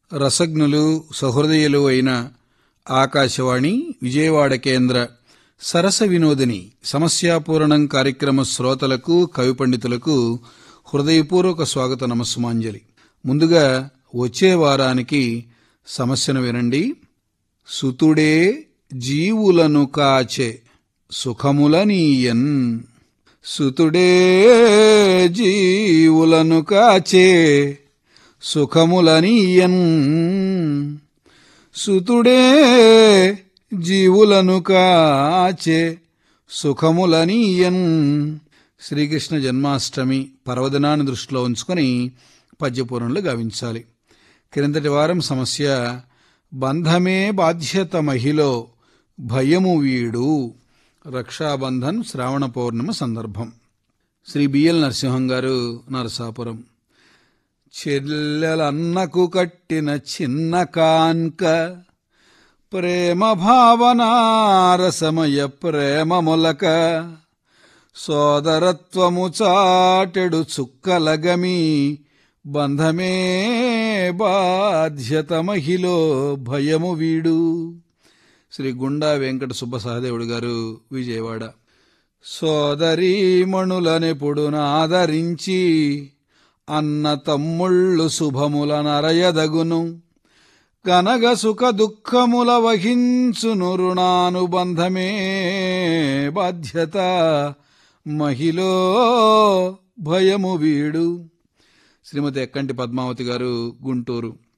రసజ్ఞులు సహృదయులు అయిన ఆకాశవాణి విజయవాడ కేంద్ర సరస వినోదిని సమస్యాపూరణం కార్యక్రమ శ్రోతలకు కవి పండితులకు హృదయపూర్వక స్వాగత నమస్సుమాంజలి ముందుగా వచ్చే వారానికి సమస్యను వినండి సుతుడే జీవులను కాచే సుఖములనీయన్ సుతుడే జీవులను కాచే సుఖములనీయన్ సుతుడే జీవులను కాచే సుఖములనీయన్ శ్రీకృష్ణ జన్మాష్టమి పర్వదినాన్ని దృష్టిలో ఉంచుకొని పద్యపూర్ణంలో గావించాలి క్రిందటి వారం సమస్య బంధమే బాధ్యత మహిలో భయము వీడు రక్షాబంధన్ శ్రావణ పౌర్ణమి సందర్భం శ్రీ బిఎల్ నరసింహం గారు నరసాపురం చెల్లెలన్నకు కట్టిన చిన్న కాన్క ప్రేమ భావనారసమయ ప్రేమ మొలక సోదరత్వము చాటెడు చుక్కలగమి బంధమే బాధ్యత మహిలో భయము వీడు శ్రీ గుండా వెంకట సుబ్బ సహదేవుడు గారు విజయవాడ సోదరీమణులనెప్పుడు ఆదరించి అన్న తమ్ముళ్ళు శుభముల నరయదగును కనగ సుఖ దుఃఖముల వహించును రుణానుబంధమే బాధ్యత మహిలో భయము వీడు శ్రీమతి ఎక్కంటి పద్మావతి గారు గుంటూరు